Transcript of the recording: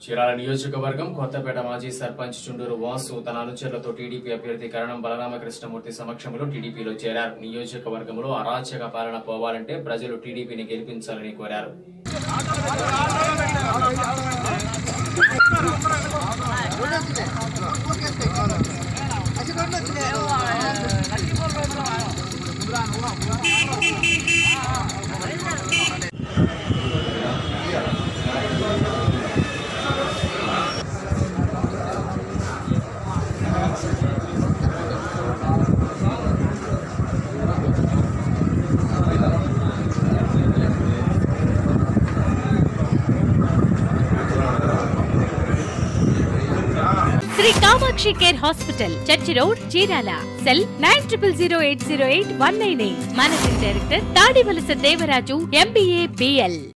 చీరాల నియోజకవర్గం కొత్తపేట మాజీ సర్పంచ్ చుండూరు వాసు తన అనుచరులతో టీడీపీ అభ్యర్థి కరణం బలరామకృష్ణమూర్తి సమక్షంలో టీడీపీలో చేరారు నియోజకవర్గంలో అరాచక పాలన పోవాలంటే ప్రజలు టీడీపీని గెలిపించాలని కోరారు Shri Kamakshi care hospital church road Chirala cell nine triple zero eight zero eight one nine eight managing director Tadivalasa Devaraju MBA BL